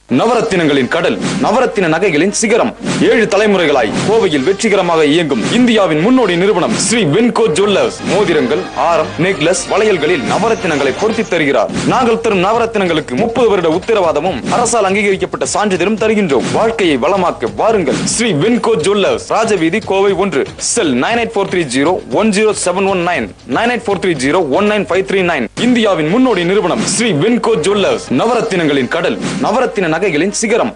நவரத்தினங்களின் கடல் நவரத்தின நகைகளின் சிகரம் ஏழு தலைமுறைகளாய் கோவையில் வெற்றிகரமாக இயங்கும் இந்தியாவின் முன்னோடி நிறுவனம் ஸ்ரீ வென்கோ ஜுவல்லர்ஸ் மோதிரங்கள் ஆரம் நெக்லஸ் வளையல்களில் நவரத்தினங்களை பொருத்தி தருகிறார் நாங்கள் தரும் நவரத்தினங்களுக்கு முப்பது வருட உத்தரவாதமும் அரசால் அங்கீகரிக்கப்பட்ட சான்றிதழும் தருகின்றோம் வாழ்க்கையை வளமாக்க வாருங்கள் ஸ்ரீ வென்கோ ஜுவல்லர்ஸ் ராஜவீதி கோவை ஒன்று cell nine eight four three zero one zero seven one nine nine eight four three zero one nine five three nine இந்தியாவின் முன்னோடி நிறுவனம் ஸ்ரீ வென்கோ ஜுவல்லர்ஸ் நவரத்தினங்களின் கடல் நவரத்தின நகைகளின் சிகரம்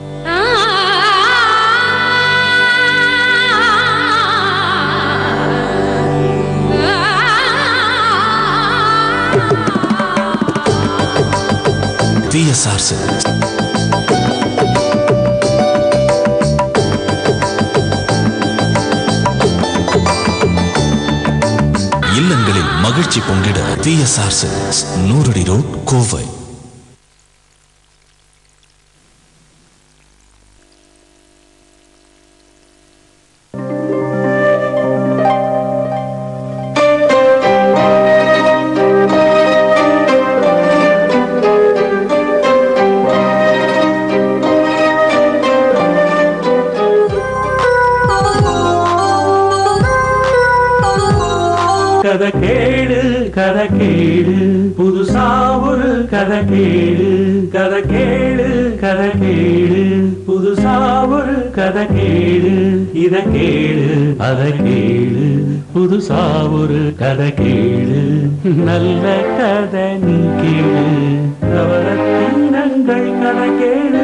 டிஎஸ்ஆர் சில்க்ஸ் இல்லங்களில் மகிழ்ச்சி பொங்கிட டிஎஸ்ஆர் சில்க்ஸ் நூறடி ரோட் கோவை கதை கேடு கதை கேடு புதுசா ஒரு கதை கேடு கதை கேடு கதை கேடு புதுசா ஒரு கதை கேடு இத கேடு அத கேடு புதுசா ஒரு கதை கேடு நல்ல கதை நீ கேடு நவரத்தினங்கள் கதை கேடு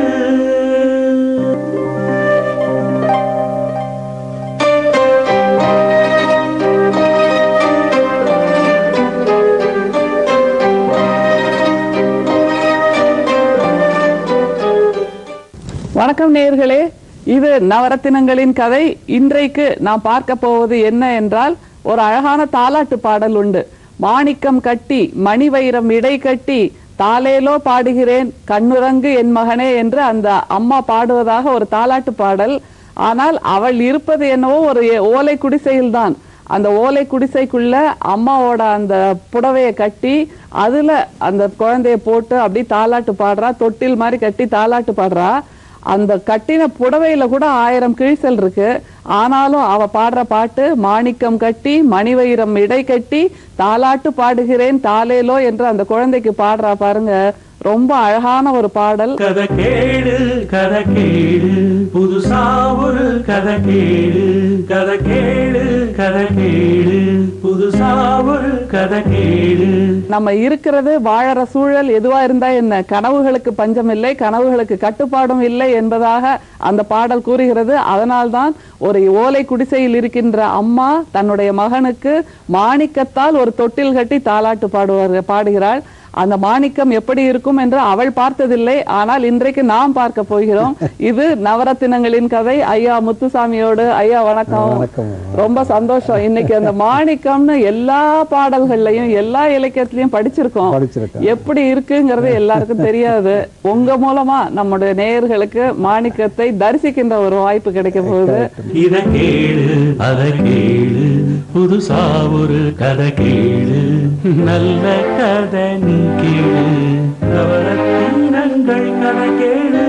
வணக்கம் நேயர்களே இது நவரத்தினங்களின் கதை இன்றைக்கு நாம் பார்க்க போவது என்ன என்றால் ஒரு அழகான தாலாட்டு பாடல் உண்டு மாணிக்கம் கட்டி மணி வைரம் இடை கட்டி தாலேலோ பாடுகிறேன் கண்ணுறங்கு என் மகனே என்று அந்த அம்மா பாடுவதாக ஒரு தாலாட்டு பாடல் ஆனால் அவள் இருப்பது என்னவோ ஒரு ஓலை குடிசையில்தான் அந்த ஓலை குடிசைக்குள்ள அம்மாவோட அந்த புடவைய கட்டி அதுல அந்த குழந்தைய போட்டு அப்படி தாலாட்டு பாடுறா தொட்டில் மாதிரி கட்டி தாலாட்டு பாடுறா அந்த கட்டின புடவையில கூட ஆயிரம் கிழிசல் இருக்கு ஆனாலும் அவ பாடுற பாட்டு மாணிக்கம் கட்டி மணிவயிரம் இடை கட்டி தாலாட்டு பாடுகிறேன் தாலேலோ என்று அந்த குழந்தைக்கு பாடுறா பாருங்க ரொம்ப அழகான ஒரு பாடல் கதை கேடு கதை கேடு புதுசா ஒரு கதை கேடு கதை கேடு கதை கேடு புதுசா ஒரு கதை கேடு நம்ம இருக்கிறது வாழற சூழல் எதுவா இருந்தா என்ன கனவுகளுக்கு பஞ்சம் இல்லை கனவுகளுக்கு கட்டுப்பாடும் இல்லை என்பதாக அந்த பாடல் கூறுகிறது அதனால்தான் ஒரு ஓலை குடிசையில் இருக்கின்ற அம்மா தன்னுடைய மகனுக்கு மாணிக்கத்தால் ஒரு தொட்டில் கட்டி தாலாட்டு பாடுவார் பாடுகிறாள் அந்த மாணிக்கம் எப்படி இருக்கும் என்று அவள் பார்த்ததில்லை ஆனால் இன்றைக்கு நாம் பார்க்க போகிறோம் இது நவரத்தினங்களின் கதை ஐயா முத்துசாமியோடு ஐயா வணக்கம் ரொம்ப சந்தோஷம் இன்னைக்கு அந்த மாணிக்கம்னு எல்லா பாடல்கள்லயும் எல்லா இலக்கியத்திலயும் படிச்சிருக்கோம் படிச்சிருக்கோம். எப்படி இருக்குங்கிறது எல்லாருக்கும் தெரியாது உங்க மூலமா நம்முடைய நேயர்களுக்கு மாணிக்கத்தை தரிசிக்கின்ற ஒரு வாய்ப்பு கிடைக்க போகுது இத கேடு அத கேடு புதுசா ஒரு கதை கேடு நல்ல கதை நீ கேடு நவரத்தினங்கள் கதை கேடு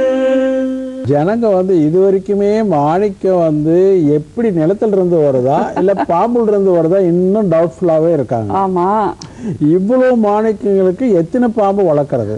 ஜனங்க வந்து இது வரைக்குமே மாணிக்கம் வந்து எப்படி நிலத்துல இருந்து வருதா இல்ல பாம்புல இருந்து வருதா இன்னும் டவுட்ஃபுல்லாவே இருக்காங்க ஆமா இவ்வளவு மாணிக்கங்களுக்கு எத்தனை பாம்பு வளர்க்கறது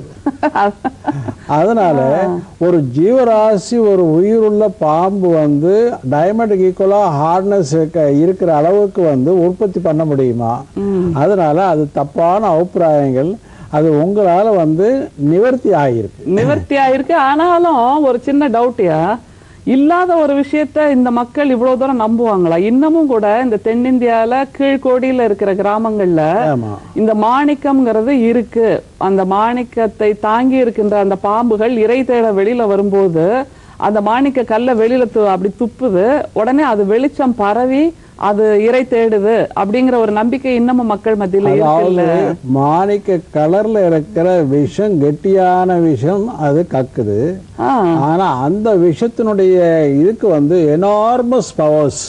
அதனால ஒரு ஜீவராசி ஒரு உயிருள்ள பாம்பு வந்து டைமண்டுக்கு ஈக்குவலா ஹார்ட்னஸ் இருக்கிற அளவுக்கு வந்து உற்பத்தி பண்ண முடியுமா அதனால அது தப்பான அபிப்பிராயங்கள் அது உங்களால வந்து நிவர்த்தி ஆகியிருக்கு நிவர்த்தி ஆயிருக்கு ஆனாலும் ஒரு சின்ன டவுட்யா இல்லாத ஒரு விஷயத்த இந்த மக்கள் இவ்வளவு தூரம் நம்புவாங்களா இன்னமும் கூட இந்த தென்னிந்தியால கீழ்கோடியில இருக்கிற கிராமங்கள்ல ஆமா இந்த மாணிக்கம்ங்கிறது இருக்கு அந்த மாணிக்கத்தை தாங்கி இருக்கின்ற அந்த பாம்புகள் இறை தேட வெளியில வரும்போது அந்த மாணிக்க கல்ல வெளியில து- அப்படி துப்புது உடனே அது வெளிச்சம் பரவி அது இறை தேடுது அப்படிங்கிற ஒரு நம்பிக்கை இன்னமும் மக்கள் மத்தியில இருக்குல்ல அதாவது மாணிக்க கலர்ல இருக்கிற விஷம் கெட்டியான விஷம் அது கக்குது ஆ ஆனா அந்த விஷத்தினுடைய இதுக்கு வந்து எனார்மஸ் பவர்ஸ்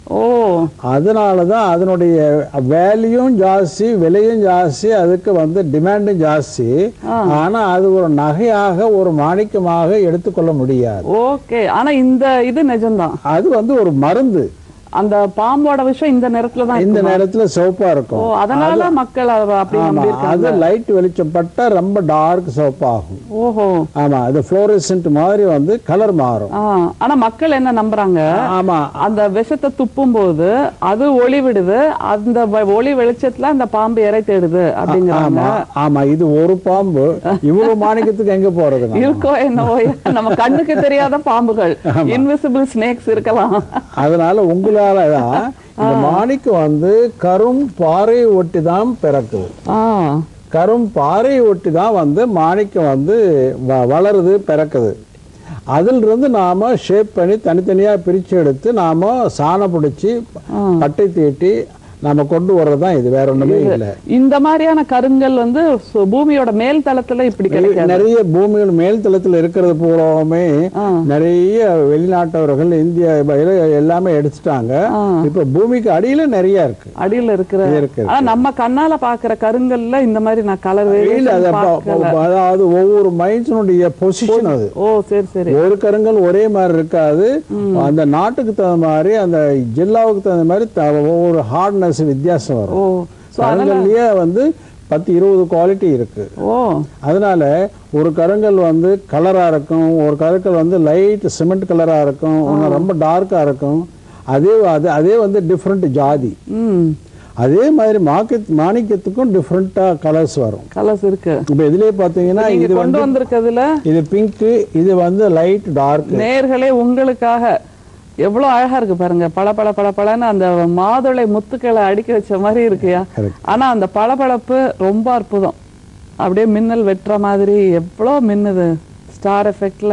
ஓ அதனால தான் அதனுடைய வேல்யூம் ஜாஸ்தி விலையும் ஜாஸ்தி அதுக்கு வந்து டிமாண்டும் ஜாஸ்தி ஆனா அது ஒரு நகையாக ஒரு மாணிக்கமாக எடுத்துக்கொள்ள முடியாது ஓகே ஆனா இந்த இது நிஜம்தான் அது வந்து ஒரு மருந்து அந்த பாம்போட விஷயம் இந்த நேரத்துல தான் இந்த இருக்குமா? நேரத்துல சிவப்பா ஓ இருக்கும் அதனால மக்கள் அத அப்படி ஆமா நம்பி அது இருக்காங்க லைட் வெளிச்சம் பட்டா ரொம்ப டார்க் சிவப்பாகும் ஓஹோ ஆமா அது ஃப்ளோரசன்ட் மாதிரி வந்து கலர் மாறும் ஆ ஆனா மக்கள் என்ன நம்புறாங்க ஆமா அந்த விஷத்தை துப்பும் போது அது ஒளி விடுது அந்த வ- ஒளி வெளிச்சத்துல அந்த பாம்பு இறை தேடுது அப்படிங்கிறாங்க ஆமா ஆமா இது ஒரு பாம்பு இவ்வளவு மாணிக்கத்துக்கு எங்க போறது நம்ம? இருக்கோ என்னவோ நம்ம கண்ணுக்கு தெரியாத பாம்புகள் இன்விசிபிள் ஸ்னேக்ஸ் இருக்கலாம் அதனால உங்களால தான் இந்த மாணிக்கம் வந்து கரும் பாறையை ஒட்டி தான் பிறக்குது ஆ கரும் பாறையை ஒட்டி தான் வந்து மாணிக்கம் வந்து வ- வளருது பிறக்குது அதிலிருந்து நாம ஷேப் பண்ணி தனித்தனியா பிரிச்சு எடுத்து நாம சாணம் பிடிச்சி பட்டை தீட்டி நாம கொண்டு வர்றது தான் இது வேற ஒண்ணுமே இல்லை இந்த மாதிரியான கருங்கல் வந்து சு- பூமியோட மேல் தளத்துல இப்படி கிடைக்காது நிறைய பூமியில் மேல் தளத்தில் இருக்கிறது பூராவுமே நிறைய வெளிநாட்டவர்கள் இந்தியா இப்ப எல்லாம் எல்லாமே எடுத்துட்டாங்க இப்ப பூமிக்கு அடியில நிறைய இருக்கு அடியில இருக்கிற இருக்கு, ஆனா நம்ம கண்ணால பாக்குற கருங்கல்ல இந்த மாதிரி நான் கலர் இல்ல அது அப்ப- அதாவது ஒவ்வொரு மைன்ஸினுடைய பொசிஷன் அது ஓ சரி சரி ஒரு கருங்கல் ஒரே மாதிரி இருக்காது அந்த நாட்டுக்கு தகுந்த மாதிரி அந்த ஜில்லாவுக்கு தகுந்த மாதிரி த- ஒவ்வொரு ஹார்ட்னஸ் வித்தியாசம் ஓ வரும் சோ கருங்கல்லையே வந்து பத்து இருபது குவாலிட்டி இருக்கு ஓ அதனால ஒரு கருங்கல் வந்து கலரா இருக்கும் ஒரு கருங்கல் வந்து லைட் சிமெண்ட் கலரா இருக்கும் ஒன்று ரொம்ப டார்க்கா இருக்கும் அதே அது அதே வந்து டிஃப்ரெண்ட் ஜாதி ம் அதே மாதிரி மார்க்கெட் மாணிக்கத்துக்கும் டிஃப்ரெண்டா கலர்ஸ் வரும் கலர்ஸ் இருக்கு இப்போ இதுலயே பாத்தீங்கன்னா நீங்க இது கொண்டு வந்து வந்திருக்கிறதுல இது பிங்க் இது வந்து லைட் டார்க் நேர்களே உங்களுக்காக எவ்வளவு அழகா இருக்கு பாருங்க பள பள பள பளன்னு அந்த மாதுளை முத்துக்களை அடுக்கி வச்ச மாதிரி இருக்குயா Correct. ஆனா அந்த பளபளப்பு ரொம்ப அற்புதம் அப்படியே மின்னல் வெட்டுற மாதிரி எவ்வளவு மின்னுது ஸ்டார் எஃபெக்ட்ல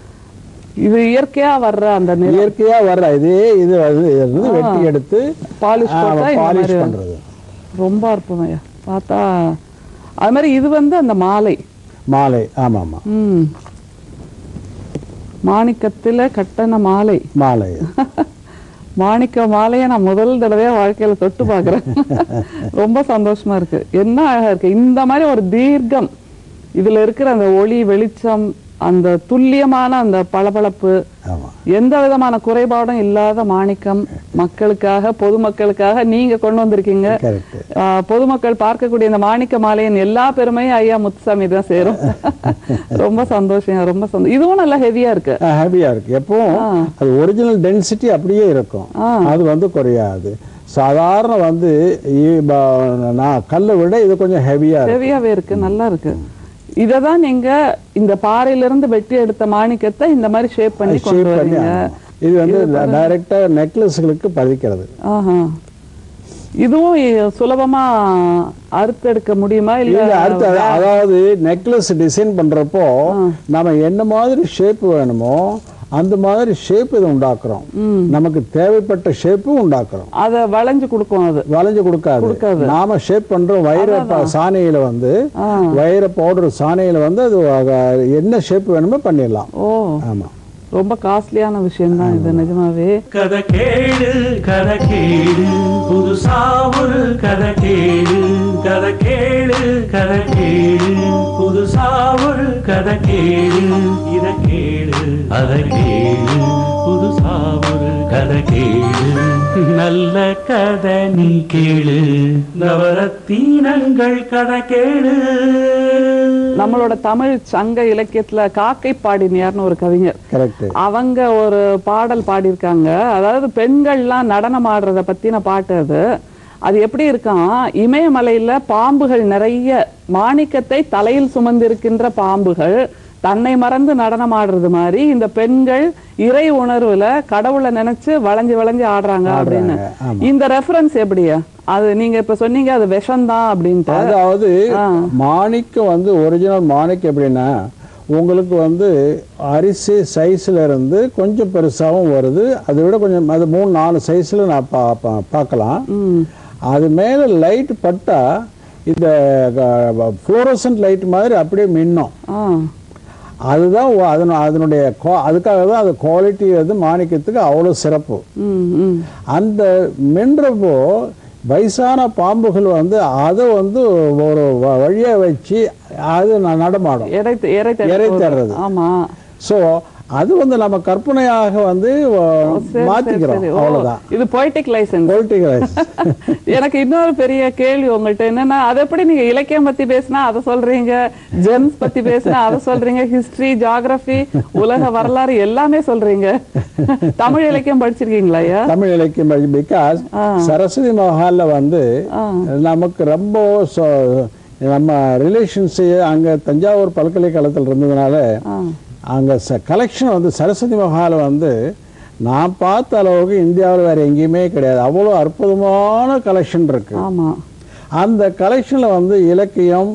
இது இயற்கையா வர்ற அந்த நிறம் இயற்கையா வர்ற இதே இது வந்து இது வந்து வெட்டி எடுத்து பாலிஷ் போட்டா இந்த பாலிஷ் மாதிரி பண்றது ரொம்ப அற்புதம் ஐயா பார்த்தா அது மாதிரி இது வந்து அந்த மாலை மாலை ஆமா ஆமா ம் மாணிக்கத்துல கட்டண மாலை மாலை மாணிக்க மாலையை நான் முதல் தடவையா வாழ்க்கையில தொட்டு பார்க்கிறேன் ரொம்ப சந்தோஷமா இருக்கு என்ன அழகா இருக்கு இந்த மாதிரி ஒரு தீர்க்கம் இதுல இருக்கிற அந்த ஒளி வெளிச்சம் அந்த துல்லியமான அந்த பளபளப்பு ஆமா எந்த விதமான குறைபாடும் இல்லாத மாணிக்கம் மக்களுக்காக பொதுமக்களுக்காக நீங்க கொண்டு வந்திருக்கீங்க கரெக்ட் ஆஹ், பொதுமக்கள் பார்க்கக்கூடிய இந்த மாணிக்க மாலையின் எல்லா பெருமையும் ஐயா முத்துசாமி தான் சேரும் ரொம்ப சந்தோஷம் ரொம்ப சந்தோஷம் இதுவும் நல்லா ஹெவியா இருக்கு ஹெவியா இருக்கு எப்பவும் அது ஒரிஜினல் டென்சிட்டி அப்படியே இருக்கும் அது வந்து குறையாது சாதாரண வந்து இ- ப- நான் கல்லை விட இது கொஞ்சம் ஹெவியா இருக்கு ஹெவியாவே இருக்கு நல்லா இருக்கு இததான் நீங்க இந்த பாறையில இருந்து வெட்டி எடுத்த மாணிக்கத்தை இந்த மாதிரி ஷேப் பண்ணி கொண்டு ஷேப் பண்ணி வரீங்க ஆமா. இது வந்து டைரக்டா நெக்லஸ்களுக்கு பதிக்கிறது ஆஹா. இதுவும் இ- சுலபமா அறுத்தெடுக்க முடியுமா இல்ல இல்ல அடுத்து அது- அதாவது நெக்லஸ் டிசைன் பண்றப்போ நம்ம என்ன மாதிரி ஷேப் வேணுமோ அந்த மாதிரி ஷேப் இது உண்டாக்குறோம் நமக்கு தேவைப்பட்ட ஷேப்பும் உண்டாக்குறோம் அத வளைஞ்சு கொடுக்கும் அது வளைஞ்சு கொடுக்காது நாம ஷேப் பண்றோம் வைர ப- சாணையில வந்து வைர பவுடர் சாணையில வந்து அது அக- என்ன ஷேப் வேணுமோ பண்ணிடலாம் ஓ ஆமா ரொம்ப காஸ்ட்லியான விஷயம் தான் இது நிஜமாவே கதை கேளு கதை கேளு புதுசா ஒரு கதை கேளு கதை கேளு கதை கேளு புதுசா ஒரு கதை கேளு இத கேளு அதை கேளு புதுசா ஒரு கதை கேளு நல்ல கதை நீ கேளு நவரத்தீனங்கள் கதை கேளு நம்மளோட தமிழ் சங்க இலக்கியத்துல காக்கை பாடினியார்னு ஒரு கவிஞர் கரெக்ட் அவங்க ஒரு பாடல் பாடியிருக்காங்க அதாவது பெண்கள்லாம் நடனம் ஆடுறத பத்தின பாட்டு அது அது எப்படி இருக்கான் இமயமலையில பாம்புகள் நிறைய மாணிக்கத்தை தலையில் சுமந்திருக்கின்ற பாம்புகள் தன்னை மறந்து நடனம் ஆடுறது மாதிரி இந்த பெண்கள் இறை உணர்வுல கடவுளை நினைச்சு வளைஞ்சு வளைஞ்சு ஆடுறாங்க அப்படின்னு இந்த ரெஃபரன்ஸ் எப்படியா அது நீங்க இப்ப சொன்னீங்க அது விஷம்தான் அப்படின்ட்டு அதாவது மாணிக்கம் வந்து ஒரிஜினல் மாணிக்கம் எப்படின்னா உங்களுக்கு வந்து அரிசி சைஸ்ல இருந்து கொஞ்சம் பெருசாகவும் வருது அதை விட கொஞ்சம் அது மூணு நாலு சைஸ்ல நான் பா பா- பார்க்கலாம் அது மேல லைட் பட்டா இந்த ஃப்ளோரசன்ட் லைட் மாதிரி அப்படியே மின்னும் ஆ அதுதான் ஒ- அதனு அதனுடைய qua- அதுக்காக தான் அது குவாலிட்டி வந்து மாணிக்கத்துக்கு அவ்வளோ சிறப்பு ம் ம் அந்த மென்றப்போ வயசான பாம்புகள் வந்து அதை வந்து ஒரு வ- வழியா வச்சு அது ந- நடமாடும் எரை எரை தேட எரை போகுது. தேடுறது. ஆமா ஸோ அது வந்து நம்ம கற்பனையாக வந்து ஓ, அஹ், சரி, சரி, மாத்திக்கிறோம் சரி. ஓ, அவ்வளவுதான் இது பொய்டிக் லைசன்ஸ் பொலிட்டிக்கல் எனக்கு இன்னொரு பெரிய கேள்வி உங்கள்ட்ட என்னன்னா அதை எப்படி நீங்க இலக்கியம் பத்தி பேசினா அதை சொல்றீங்க ஜெம்ஸ் பத்தி பேசினா அதை சொல்றீங்க ஹிஸ்டரி ஜியாகிரபி உலக வரலாறு எல்லாமே சொல்றீங்க தமிழ் இலக்கியம் படிச்சிருக்கீங்களா ஐயா தமிழ் இலக்கியம் பிகாஸ் சரஸ்வதி மஹால்ல வந்து நமக்கு ரொம்ப சொ- நம்ம ரிலேஷன்ஸ் அங்க தஞ்சாவூர் பல்கலைக்கழகத்தில் இருந்ததுனால அங்க கலெக்ஷன் வந்து சரஸ்வதி மஹால் வந்து நான் பார்த்த அளவுக்கு இந்தியாவில் வேற எங்கேயுமே கிடையாது அவ்வளோ அற்புதமான கலெக்ஷன் இருக்கு ஆமா அந்த கலெக்ஷன்ல வந்து இலக்கியம்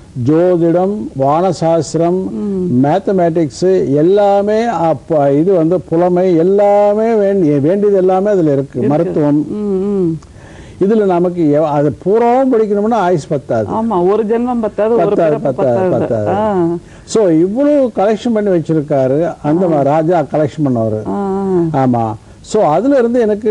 ஜோதிடம் வானசாஸ்திரம் மேத்தமேட்டிக்ஸ் எல்லாமே அப்ப இது வந்து புலமை எல்லாமே வேண்டி வேண்டியது எல்லாமே அதுல இருக்கு மருத்துவம் ம் ம் இதுல நமக்கு எவ்- அது பூராவும் படிக்கணும்னா ஆயுஸ் பத்தாது ஆமா ஒரு ஜென்மம் பத்தாது ஒரு பத்தாது பிறப்பு பத்தாது பத்தாது பத்தாது ஆ. ஸோ இவ்வளவு கலெக்ஷன் பண்ணி வச்சிருக்காரு அந்த மா- ராஜா கலெக்ஷன் பண்ணவர் ஆ, ஆமா ஸோ அதுல இருந்து எனக்கு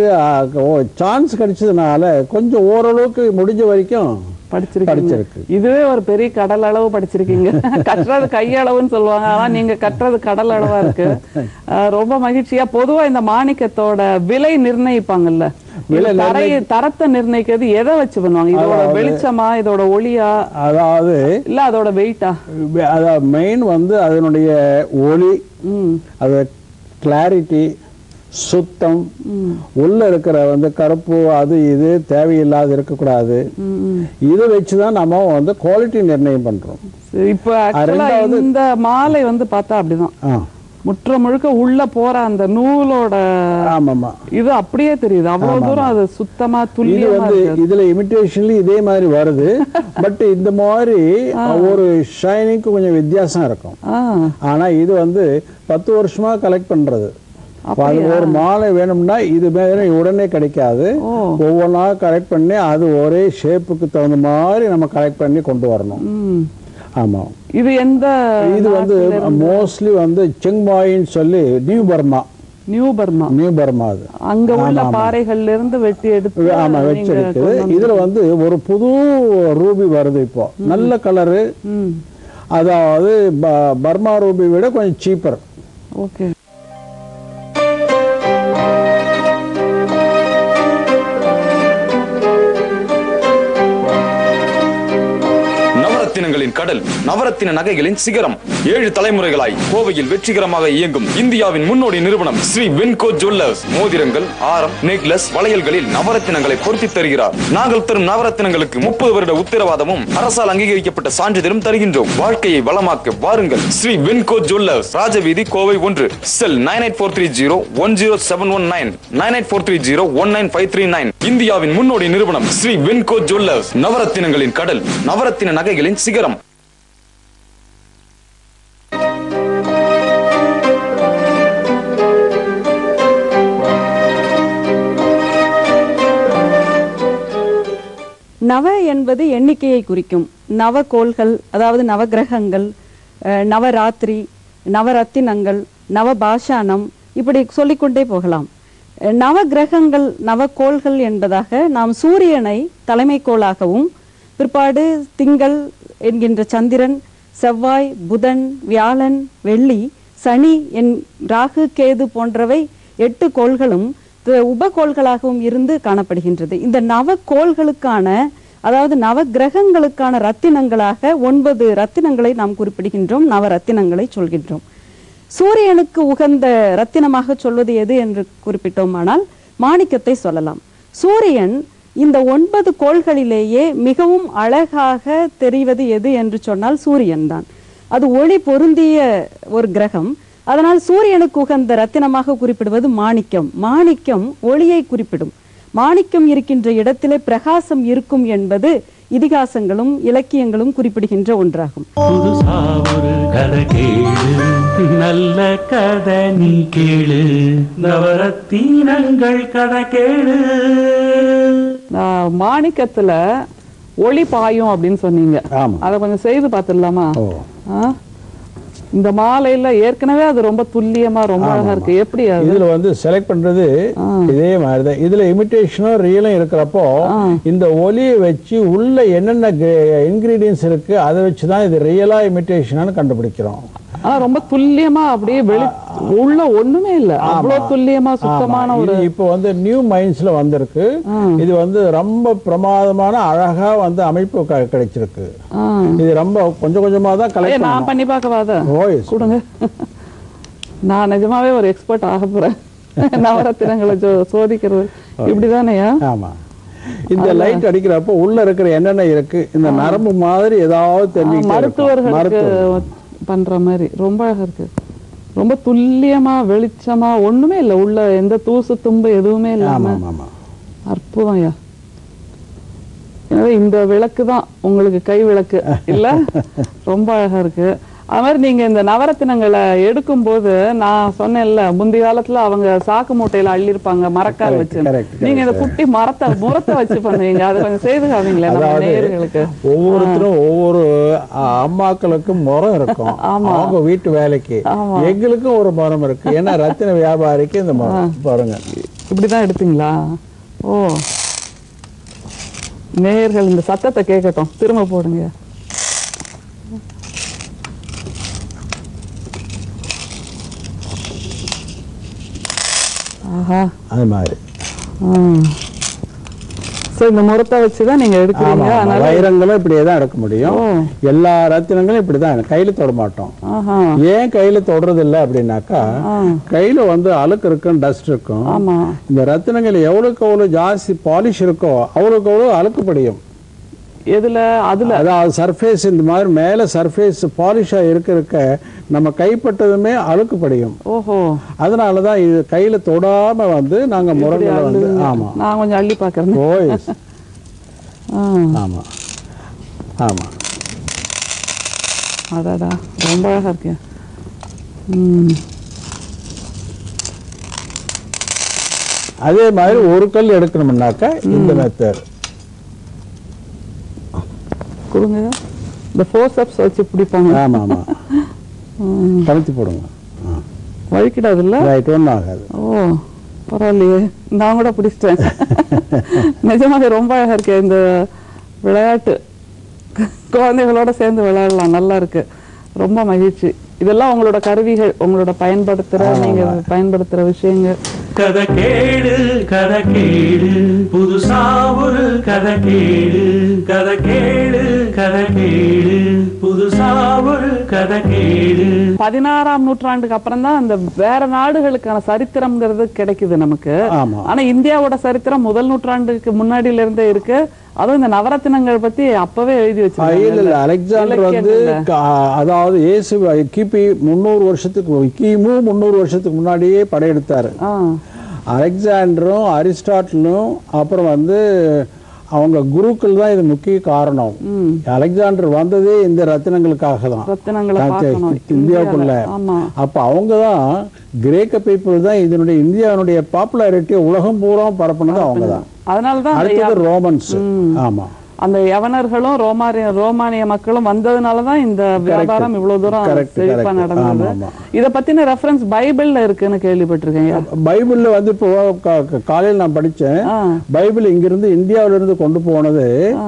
சான்ஸ் கிடைச்சதுனால கொஞ்சம் ஓரளவுக்கு முடிஞ்ச வரைக்கும் படிச்சிருக்கீங்க படிச்சிருக்கு. இதுவே ஒரு பெரிய கடல் அளவு படிச்சிருக்கீங்க கட்டுறது கையளவுன்னு சொல்லுவாங்க ஆனா நீங்க கட்டுறது கடல் அளவா இருக்கு ஆ, ரொம்ப மகிழ்ச்சியா பொதுவா இந்த மாணிக்கத்தோட விலை நிர்ணயிப்பாங்கல்ல விலை இது தரை தரத்தை நிர்ணயிக்கிறது எதை வச்சு பண்ணுவாங்க இதோட வெளிச்சமா இதோட ஒளியா அதாவது இல்ல அதோட வெயிட்டா அதாவது மெயின் வந்து அதனுடைய ஒளி ம் அது கிளாரிட்டி சுத்தம் உள்ள இருக்கிற வந்து கருப்பு அது இது தேவையில்லாத இருக்கக்கூடாது ம், ம். இதை வச்சு தான் நம்ம வந்து குவாலிட்டி நிர்ணயம் பண்றோம் சரி, இப்ப ஆக்சுவலா ரெண்டாவது- இந்த மாலை வந்து பார்த்தா அப்படிதான் ஆ முற்ற முழுக்க உள்ள போற அந்த நூலோட ஆமாமா இது அப்படியே தெரியுது அவ்வளவு தூரம் அது சுத்தமா இது துல்லியமா வந்து இருக்கு இதுல இமிட்டேஷன்ல இதே மாதிரி வருது பட் இந்த மாதிரி ஒரு ஷைனிங்க்கு கொஞ்சம் வித்தியாசம் இருக்கும் ஆ ஆனா இது வந்து பத்து வருஷமா கலெக்ட் பண்றது அப்ப அது அப்படியா? ஒரு மாலை வேணும்னா இது மாதிரி உடனே கிடைக்காது ஓ. ஒவ்வொன்றா கலெக்ட் பண்ணி அது ஒரே ஷேப்புக்கு தகுந்த மாதிரி நம்ம கலெக்ட் பண்ணி கொண்டு வரணும் ம். ஆமா இது எந்த இது வந்து மோஸ்ட்லி வந்து செங்மாயின்னு சொல்லி new Burma new Burma new Burma அது அங்க உள்ள ஆமா, ஆமா. பாறைகள்ல இருந்து வெட்டி எடுத்து ஆமா நீங்க வச்சிருக்குது கொண்டு வந்து- இதுல வந்து ஒரு புது ரூபி வருது இப்போ நல்ல கலரு ம் அதாவது ப- பர்மா ரூபி விட கொஞ்சம் சீப்பர் ஓகே நவரத்தினங்களின் கடல் நவரத்தின நகைகளின் சிகரம் ஏழு தலைமுறைகளாய் கோவையில் வெற்றிகரமாக இயங்கும் இந்தியாவின் முன்னோடி நிறுவனம் ஸ்ரீ வென்கோ ஜுவல்லர்ஸ் மோதிரங்கள் ஆரம் நெக்லஸ் வளையல்களில் நவரத்தினங்களை பொருத்தி தருகிறார் நாங்கள் தரும் நவரத்தினங்களுக்கு முப்பது வருட உத்தரவாதமும் அரசால் அங்கீகரிக்கப்பட்ட சான்றிதழும் தருகின்றோம் வாழ்க்கையை வளமாக்க வாருங்கள் ஸ்ரீ வென்கோ ஜுவல்லர்ஸ் ராஜவீதி கோவை ஒன்று cell nine eight four three zero one zero seven one nine nine eight four three zero one nine five three nine இந்தியாவின் முன்னோடி நிறுவனம் ஸ்ரீ வென்கோ ஜுவல்லர்ஸ் நவரத்தினங்களின் கடல் நவரத்தின நகைகளின் சிகரம் நவ என்பது எண்ணிக்கையை குறிக்கும் நவகோள்கள் அதாவது நவகிரகங்கள் அஹ், நவராத்திரி நவரத்தினங்கள் நவபாஷானம் இப்படி சொல்லிக்கொண்டே போகலாம் அஹ், நவகிரகங்கள் நவகோள்கள் என்பதாக நாம் சூரியனை தலைமைக்கோளாகவும் பிற்பாடு திங்கள் என்கின்ற சந்திரன் செவ்வாய் புதன் வியாழன் வெள்ளி சனி என் ராகு கேது போன்றவை எட்டு கோள்களும் த- உபகோள்களாகவும் இருந்து காணப்படுகின்றது இந்த நவகோள்களுக்கான அதாவது நவ கிரகங்களுக்கான ரத்தினங்களாக ஒன்பது ரத்தினங்களை நாம் குறிப்பிடுகின்றோம் நவ ரத்தினங்களை சொல்கின்றோம் சூரியனுக்கு உகந்த ரத்தினமாக சொல்வது எது என்று குறிப்பிட்டோமானால் மாணிக்கத்தை சொல்லலாம் சூரியன் இந்த ஒன்பது கோள்களிலேயே மிகவும் அழகாக தெரிவது எது என்று சொன்னால் சூரியன் தான் அது ஒளி பொருந்திய ஒரு கிரகம் அதனால் சூரியனுக்கு உகந்த ரத்தினமாக குறிப்பிடுவது மாணிக்கம் மாணிக்கம் ஒளியை குறிப்பிடும் மாணிக்கம் இருக்கின்ற இடத்திலே பிரகாசம் இருக்கும் என்பது இதிகாசங்களும் இலக்கியங்களும் குறிப்பிடுகின்ற ஒன்றாகும் புதுசா ஒரு கதை கேளு நல்ல கதை நீ கேளு நவரத்தினங்கள் கதை கேளு நான் மாணிக்கத்துல ஒளி பாயும் அப்படின்னு சொன்னீங்க ஆமா. அதை கொஞ்சம் செய்து பார்த்துடலாமா ஓ ஆ? இந்த மாலையில ஏற்கனவே அது ரொம்ப துல்லியமா ரொம்ப அழகா இருக்கு எப்படி அது இதுல வந்து செலக்ட் பண்றது இதே மாதிரிதான் இதுல இமிட்டேஷனும் ரியலும் இருக்கிறப்போ இந்த ஒலியை வச்சு உள்ள என்னென்ன இன்கிரீடியன்ஸ் இருக்கு அதை வச்சு தான் இது ரியலா இமிட்டேஷனானு கண்டுபிடிக்கிறோம் ஆனா ரொம்ப துல்லியமா அப்படியே வெளி உள்ள ஒண்ணுமே இல்ல அவ்வளவு துல்லியமா சுத்தமான ஆமா. ஒரு இது இப்போ வந்து நியூ மைன்ஸ்ல வந்திருக்கு இது வந்து ரொம்ப பிரமாதமான அழகா வந்து அமைப்பு க- கிடைச்சிருக்கு ஆ. இது ரொம்ப கொஞ்சம் கொஞ்சமா தான் ஏய், கலெக்ட் நான் பண்ணி பார்க்கவா அதை ஓய் கொடுங்க நான் நிஜமாவே ஒரு எக்ஸ்பர்ட் ஆக போறேன் நவரத்தினங்களை சோ- சோதிக்கிறது இப்படிதானேயா ஆமா இந்த லைட் அடிக்கிறப்போ உள்ள இருக்கிற என்னென்ன இருக்கு இந்த நரம்பு மாதிரி ஏதாவது தெரிஞ்சுக்கிட்டே இருக்கும். மருத்துவர்களுக்கு மருத்துவம் பண்ற மாதிரி ரொம்ப அழகா இருக்கு ரொம்ப துல்லியமா வெளிச்சமா ஒண்ணுமே இல்ல உள்ள எந்த தூசு தும்பு எதுவுமே ஆமா இல்லாம ஆமா ஆமா அற்புதம் ஐயா எனவே இந்த விளக்கு தான் உங்களுக்கு கை விளக்கு இல்ல ரொம்ப அழகா இருக்கு அது மாதிரி நீங்க இந்த நவரத்தினங்களை எடுக்கும்போது நான் சொன்னேன்ல முந்தைய காலத்துல அவங்க சாக்கு மூட்டையில அள்ளிருப்பாங்க மரக்கால் Correct, வச்சு correct, நீங்க இந்த குட்டி மரத்தை முரத்தை வச்சு பண்ணுவீங்க அதை கொஞ்சம் செய்து காமிங்களேன் நம்ம அதாவது நேயர்களுக்கு ஒவ்வொருத்தரும் ஒவ்வொரு அ, அம்மாக்களுக்கும் முறம் இருக்கும் அவங்க வீட்டு வேலைக்கு எங்களுக்கும் ஒரு மரம் இருக்கு ஏன்னா ரத்தின வியாபாரிக்கு இந்த மரம் பாருங்க இப்படிதான் எடுப்பீங்களா ஓ நேயர்கள் இந்த சத்தத்தை கேட்கட்டும் திரும்ப போடுங்க ஆஹா அது மாதிரி சோ இந்த முறத்தை வச்சுதான் நீங்க ஆமா எடுக்கிறீங்க ஆமா. அதனால வைரங்களும் இப்படியே தான் எடுக்க முடியும் ஓ. எல்லா ரத்தினங்களும் இப்படிதான் கையில தொட மாட்டோம் ஆஹா ஏன் கையில தொடுறது இல்ல அப்படின்னாக்கா கையில வந்து அழுக்கு இருக்கும் டஸ்ட் இருக்கும் ஆமா இந்த ரத்தினங்கள் எவ்வளவுக்கு எவ்வளவு ஜாஸ்தி பாலிஷ் இருக்கோ அவ்வளவுக்கு அவ்வளவு அழுக்கு படியும் எதுல அதுல அதாவது சர்ஃபேஸ் இந்த மாதிரி மேல சர்ஃபேஸ் பாலிஷா இருக்க இருக்க நம்ம கைப்பட்டதுமே அழுக்கு படியும் ஓஹோ அதனாலதான் இது கையில தொடாம வந்து நாங்க முரங்களை வந்து ஆமா நான் கொஞ்சம் அள்ளி பாக்குறேன் ஓய் ஆ, ஆமா ஆமா அடடா ரொம்ப அழகா இருக்கு ம் அதே மாதிரி ஒரு கல் எடுக்கணும்னாக்கா இந்த மெத்தட் கொடுங்க இந்த ஃபோர்சப்ஸ் வச்சு பிடிப்பாங்க ஆமா ஆமா கழுத்தி போடுங்க வழிக்கிடாதுல்ல ரைட் ஒன்றும் ஆகாது ஓ பரவாயில்லையே நான் கூட பிடிச்சிட்டேன் நிஜமாக ரொம்ப அழகா இருக்கு இந்த விளையாட்டு குழந்தைகளோட சேர்ந்து விளையாடலாம் நல்லா இருக்கு ரொம்ப மகிழ்ச்சி இதெல்லாம் உங்களோட கருவிகள் உங்களோட பயன்படுத்துற நீங்க பயன்படுத்துற விஷயங்கள் கதை கேளு கதை கேளு புதுசா ஒரு கதை கேளு கதை கேளு கதை கேளு புதுசா ஒரு கதை கேளு பதினாறாம் நூற்றாண்டுக்கு அப்புறம் தான் அந்த வேற நாடுகளுக்கான சரித்திரம்ங்கிறது கிடைக்குது நமக்கு ஆமா ஆனா இந்தியாவோட சரித்திரம் முதல் நூற்றாண்டுக்கு முன்னாடியில இருந்தே இருக்கு அதுவும் இந்த நவரத்தினங்கள் பத்தி அப்பவே எழுதி இல்ல வச்சிருக்காங்க இல்ல அலெக்சாண்டர் வந்து இலக்கியங்கள்ல. க- அதாவது இயேசு கிபி முந்நூறு வருஷத்துக்கு கிமு முந்நூறு வருஷத்துக்கு முன்னாடியே படையெடுத்தாரு ஆ, அலெக்சாண்டரும் அரிஸ்டாட்டிலும் அப்புறம் வந்து அவங்க குருக்கள் தான் இது முக்கிய காரணம் அலெக்சாண்டர் வந்ததே இந்த ரத்தினங்களுக்காக தான் ரத்தினங்களை காட்சி- பார்க்கணும் இந்தியாவுக்குள்ள இந்தியால. ஆமா அப்ப அவங்க தான் கிரேக்க பீப்புள் தான் இதனுடைய இந்தியாவுடைய பாப்புலாரிட்டி உலகம் பூரா பரப்புனது அவங்க தான் அதனாலதான் அந்த அடுத்தது ரோமன்ஸ் ஆமா அந்த யவனர்களும் ரோமானிய ரோமானிய மக்களும் வந்ததுனாலதான் இந்த வியாபாரம் இவ்வளவு தூரம் Correct, செழிப்பா correct. நடந்தது ஆமா, ஆமா. இத பத்தின ரெஃபரன்ஸ் பைபிள்ல இருக்குன்னு கேள்விப்பட்டிருக்கேன் ஐயா. பைபிள்ல வந்து இப்போ கா- கா- காலையில நான் படிச்சேன் ஆ. பைபிள் இங்கிருந்து இந்தியாவில இருந்து கொண்டு போனது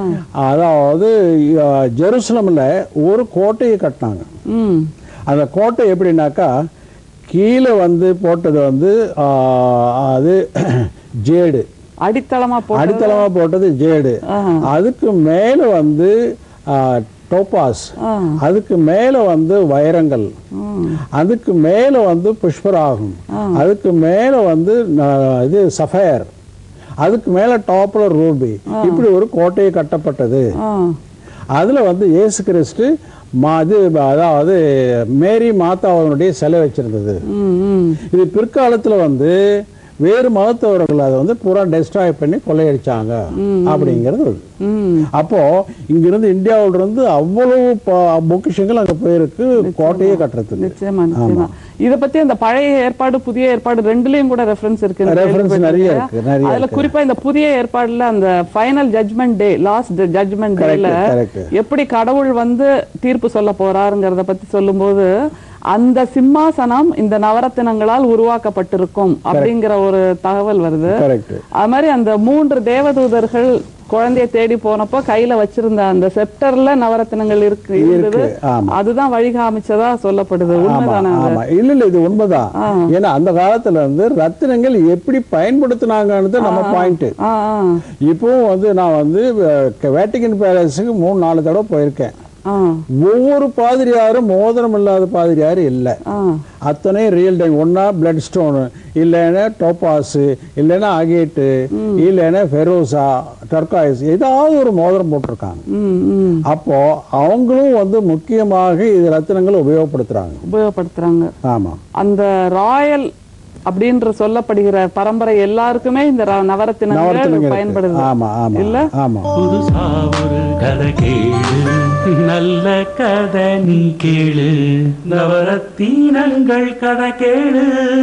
அதாவது அஹ், ஜெருசலம்ல ஒரு கோட்டையை கட்டினாங்க ம் அந்த கோட்டை எப்படின்னாக்கா கீழே வந்து போட்டது வந்து ஆஹ், அது ஜேடு அடித்தளமா போட்டு அடித்தளமா போட்டது ஜேடு ஆஹா. அதுக்கு மேல வந்து ஆஹ், டோபாஸ் ஆ. அதுக்கு மேல வந்து வைரங்கள் அதுக்கு மேல வந்து புஷ்பராகம் அதுக்கு மேல வந்து ஆஹ், இது சஃபயர் அதுக்கு மேல டாப்ல ரூபி இப்படி ஒரு கோட்டையை கட்டப்பட்டது ஆ, அதுல வந்து இயேசு கிறிஸ்து மா- இது அதாவது மேரி மாதாவனுடைய சிலை வச்சிருந்தது ம் ம் இது பிற்காலத்துல வந்து வேறு மதத்தவர்கள் அதை வந்து பூரா டெஸ்ட்ராய் பண்ணி கொள்ளையடிச்சாங்க அப்படிங்கிறது ஒரு. ம் அப்போ இங்கிருந்து இந்தியாவுல இருந்து அவ்வளவு ப- பொக்கிஷங்கள் அங்க போயிருக்கு கோட்டையே கட்டுறதுக்கு நிச்சயமா நிச்சயமா இத பத்தி அந்த பழைய ஏற்பாடு புதிய ஏற்பாடு ரெண்டுலயும் கூட ரெஃபரன்ஸ் இருக்கு Reference நிறைய இருக்கு, நிறைய அதுல இருக்கு. குறிப்பா இந்த புதிய ஏற்பாடுல அந்த final judgement day last judgement டேல correct. எப்படி கடவுள் வந்து தீர்ப்பு சொல்ல போறாருங்கிறத பத்தி சொல்லும்போது அந்த சிம்மாசனம் இந்த நவரத்தினங்களால் உருவாக்கப்பட்டிருக்கும் அப்படிங்கிற ஒரு தகவல் வருது கரெக்ட் அது மாதிரி அந்த மூன்று தேவதூதர்கள் குழந்தையை தேடி போனப்போ கையில வச்சிருந்த அந்த செப்டர்ல நவரத்தினங்கள் இருக்கு இருந்தது ஆமா. அதுதான் வழி காமிச்சதா சொல்லப்படுது ஆமா உண்மைதானே அது? ஆமா இல்ல இல்ல இது உண்மைதான் ஏன்னா அந்த காலத்துல இருந்து ரத்தினங்கள் எப்படி பயன்படுத்தினாங்கன்னு நம்ம பாயிண்ட் ஆ ஆ இப்பவும் வந்து நான் வந்து அஹ், வேட்டிகன் பேலஸுக்கு மூணு நாலு தடவை போயிருக்கேன் ஆ ஒவ்வொரு பாதிரியாரும் மோதிரம் இல்லாத பாதிரியார் இல்லை ஆ அத்தனை ரியல் டைம் ஒன்னா பிளட் ஸ்டோனு இல்லைன்னா டோபாஸு இல்லைன்னா அகேட்டு இல்லைன்னா ஃபெரோசா டர்காய்ஸ் ஏதாவது ஒரு மோதிரம் போட்டிருக்காங்க ம் ம் அப்போ அவங்களும் வந்து முக்கியமாக இது ரத்தினங்களை உபயோகப்படுத்துறாங்க உபயோகப்படுத்துறாங்க ஆமா அந்த ராயல் அப்படின்ற சொல்லப்படுகிற பரம்பரை எல்லாருக்குமே இந்த ர- நவரத்தினங்கள் நவரத்தினங்கள் இருக்கு. பயன்படுது ஆமா ஆமா இல்ல? ஆமா புதுசா ஒரு கதை கேளு நல்ல கதை நீ கேளு நவரத்தீனங்கள் கதை கேளு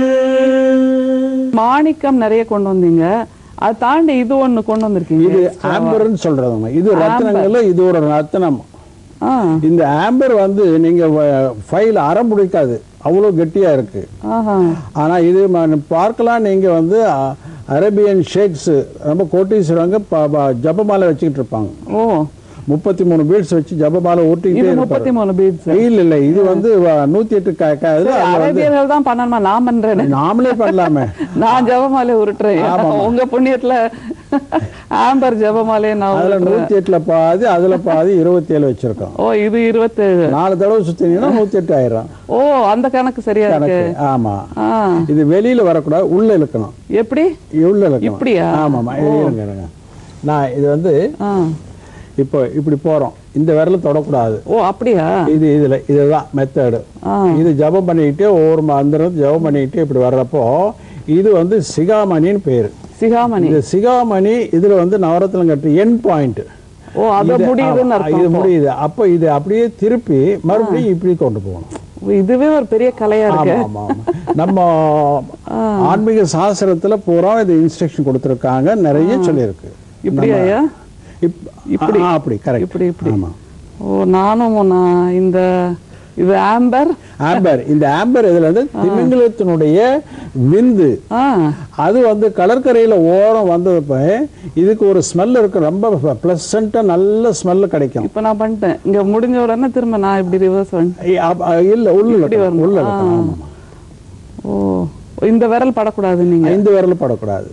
மாணிக்கம் நிறைய கொண்டு வந்தீங்க அதை தாண்டி இது ஒண்ணு கொண்டு வந்திருக்கீங்க இது extra வா. ஆம்பர்னு சொல்றவங்க இது ரத்தினங்கள்ல இது ஒரு ரத்தினம் ஆ இந்த ஆம்பர் வந்து நீங்க ஃபைல் அறம் முடிக்காது அவ்வளவு கெட்டியா இருக்கு ஆஹா ஆனா இது ம- பார்க்கலாம் நீங்க வந்து அ- அரேபியன் ஷேக்ஸ் ரொம்ப கோட்டீஸ்வரங்க ப- ப- ஜபமாலை வச்சுக்கிட்டு இருப்பாங்க ஓ முப்பத்தி மூணு பீட்ஸ் வச்சு ஜபமாலை இது ஊட்டிக்கிட்டே முப்பத்தி இருப்பாங்க மூணு பீட்ஸ் இல்ல இல்ல இது வந்து வ- நூத்தி எட்டு க- க- இதுல அவங்க வந்து அரேபியர்கள் தான் பண்ணணுமா நான் பண்றேன் நாமளே பண்ணலாமே நான் ஜெபமாலை உருட்டுறேன் ஆமா, ஆமா. உங்க புண்ணியத்துல ஆம்பர் ஜெபமாலையை நான் அதுல உருட்டுறேன். நூத்தி எட்டுல பாதி அதுல பாதி இருபத்தி ஏழு வச்சிருக்கோம் ஓ இது இருபத்தேழு நாலு தடவை சுத்தினீங்கன்னா நூத்தி எட்டு ஆயிரம் ஓ அந்த கணக்கு சரியா இருக்கு கணக்கு ஆமா ஆ இது வெளியில வரக்கூடாது உள்ள இழுக்கணும் எப்படி உள்ள இழுக்கணும் இப்படியா? ஆமாமா இது இருங்க இருங்க நான் இது வந்து ஆ இப்போ இப்படி போறோம் இந்த விரல தொடக்கூடாது ஓ அப்படியா இது இதுல இதுதான் மெத்தடு ஆ. இது ஜபம் பண்ணிக்கிட்டே ஒவ்வொரு மந்திரம் ஜபம் பண்ணிக்கிட்டே இப்படி வர்றப்போ இது வந்து சிகாமணின்னு பேரு சிகாமணி இந்த சிகாமணி இதுல வந்து நவரத்னம் கட்டு என் பாயிண்ட் ஓ அது முடியுதுன்னு இது அர்த்தம் முடியுது அப்போ இது அப்படியே திருப்பி மறுபடியும் இப்படி கொண்டு போகணும் ஓ, இதுவே ஒரு பெரிய கலையா இருக்கு ஆமா ஆமா ஆமா நம்ம ஆன்மீக சாஸ்திரத்துல பூரா இது இன்ஸ்ட்ரக்ஷன் கொடுத்திருக்காங்க நிறைய சொல்லியிருக்கு இப்படியா ஐயா? இப்- இப்படி அப்படி கரெக்ட் இப்படி இப்படி ஆமா ஓ நானும் நான் இந்த இது ஆம்பர் ஆம்பர் இந்த ஆம்பர் இதுல வந்து திமிங்கலத்தினுடைய விந்து ஆ அது வந்து கடற்கரையில ஓரம் வந்தப்ப இதுக்கு ஒரு ஸ்மெல் இருக்கு ரொம்ப பிளசண்டா நல்ல ஸ்மெல் கிடைக்கும் இப்ப நான் பண்ணிட்டேன் இங்க முடிஞ்ச உடனே திரும்ப நான் இப்படி ரிவர்ஸ் பண்ணிட்டேன் ஐ- அப்ப- இல்ல உள்ள இப்படி இழுக்கணும், வரணும். உள்ள ஆ. இழுக்கணும், ஆமாமா. ஓ இந்த விரல் படக்கூடாது நீங்க ஐந்து விரல் படக்கூடாது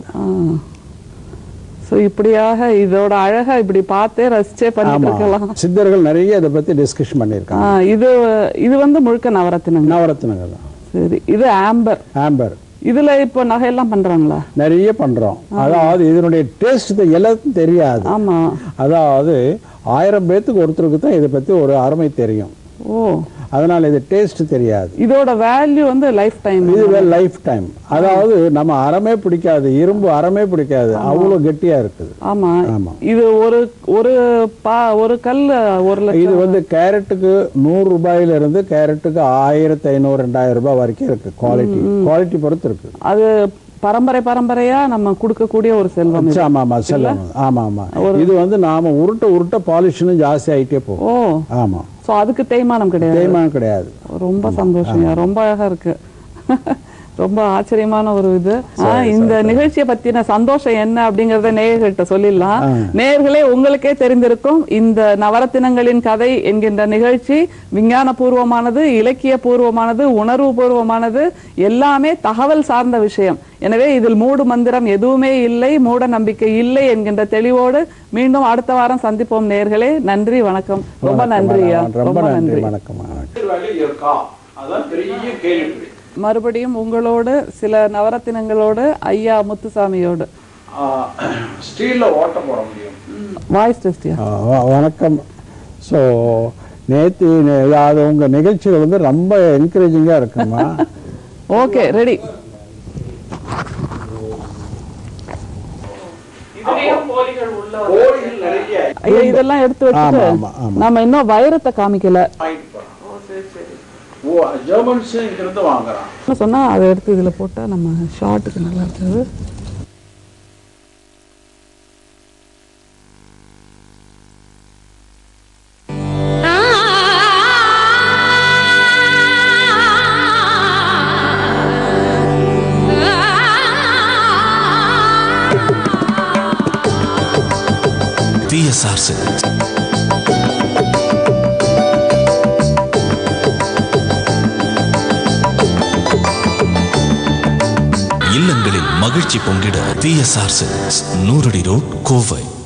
சோ இப்படியாக இதோட அழகா இப்படி பார்த்தே ரசிச்சே பண்ணிட்டு ஆமா இருக்கலாம் சித்தர்கள் நிறைய இதை பத்தி டிஸ்கஷன் ஆ, பண்ணியிருக்காங்க இது இது வந்து முழுக்க நவரத்தினங்க நவரத்னங்கள் தான் சரி இது ஆம்பர் ஆம்பர் இதுல இப்போ நகையெல்லாம் பண்றாங்களா நிறைய பண்றோம் அதாவது இதனுடைய டேஸ்ட் எல்லாத்துக்கும் தெரியாது ஆமா அதாவது ஆயிரம் பேத்துக்கு ஒருத்தருக்கு தான் இதை பத்தி ஒரு அருமை தெரியும் ஓ அதனால இது டேஸ்ட் தெரியாது இதோட வேல்யூ வந்து லைஃப் டைம் இது லைஃப் டைம் அதாவது நம்ம அறமே பிடிக்காது இரும்பு அறமே பிடிக்காது அவ்வளவு கெட்டியா இருக்குது ஆமா ஆமா. இது ஒரு ஒரு பா ஒரு கல் ஒரு இது லட்சம் வந்து கேரட்டுக்கு நூறு ரூபாயில இருந்து கேரட்டுக்கு ஆயிரத்தி ஐநூறு ரெண்டாயிரம் ரூபாய் வரைக்கும் இருக்கு குவாலிட்டி குவாலிட்டி பொறுத்து இருக்கு அது பரம்பரை பரம்பரையா நம்ம கொடுக்கக்கூடிய ஒரு செல்வம் இது. ஆமா ஆமா செல்லம் ஆமா ஆமா இது வந்து நாம உருட்ட உருட்ட பாலிஷ்னும் ஜாஸ்தி ஆயிட்டே போகும் ஓ ஆமா சோ அதுக்கு தேய்மானம் கிடையாது தேய்மானம் கிடையாது ரொம்ப சந்தோஷங்க ரொம்ப அழகா இருக்கு ரொம்ப ஆச்சரியமான ஒரு இது ஆ, இந்த நிகழ்ச்சியை பத்தின சந்தோஷம் என்ன அப்படிங்கறத நேயர்கள்ட்ட சொல்லிடலாம் நேயர்களே உங்களுக்கே தெரிந்திருக்கும் இந்த நவரத்தினங்களின் கதை என்கின்ற நிகழ்ச்சி விஞ்ஞான பூர்வமானது இலக்கிய பூர்வமானது உணர்வு பூர்வமானது எல்லாமே தகவல் சார்ந்த விஷயம் எனவே இதில் மூடு மந்திரம் எதுவுமே இல்லை மூட நம்பிக்கை இல்லை என்கின்ற தெளிவோடு மீண்டும் அடுத்த வாரம் சந்திப்போம் நேயர்களே நன்றி வணக்கம் ரொம்ப நன்றி ஐயா. ரொம்ப நன்றி நன்றி வணக்கம் வணக்கம் இருக்கா அதான் பெரிய கேள்வி மறுபடியும் உங்களோடு சில நவரத்தினங்களோடு ஐயா முத்துசாமியோடு ஸ்டீல்ல ஓட்ட போட முடியும் வாய்ஸ் டெஸ்டியா ஆ, வ- வணக்கம் ஸோ நேற்று அது உங்க நிகழ்ச்சிகள் வந்து ரொம்ப என்கரேஜிங்கா இருக்குமா ஓகே ரெடி கோழிகள் நிறைய ஐயா இதெல்லாம் எடுத்து வச்சுட்டு ஆமா, ஆமா, ஆமா. நம்ம இன்னும் வைரத்தை காமிக்கல வாங்கிட்டு போறான் ஓ ஜெர்மன்ஸ் இங்கிருந்து வாங்குறான் என்ன சொன்னா அதை எடுத்து இதுல போட்டா நம்ம ஷார்ட்டுக்கு நல்லா இருக்குது ஆ டிஎஸ்ஆர் சில்க்ஸ் இல்லங்களில் மகிழ்ச்சி பொங்கிட டிஎஸ்ஆர் சில்க்ஸ் நூறடி ரோட் கோவை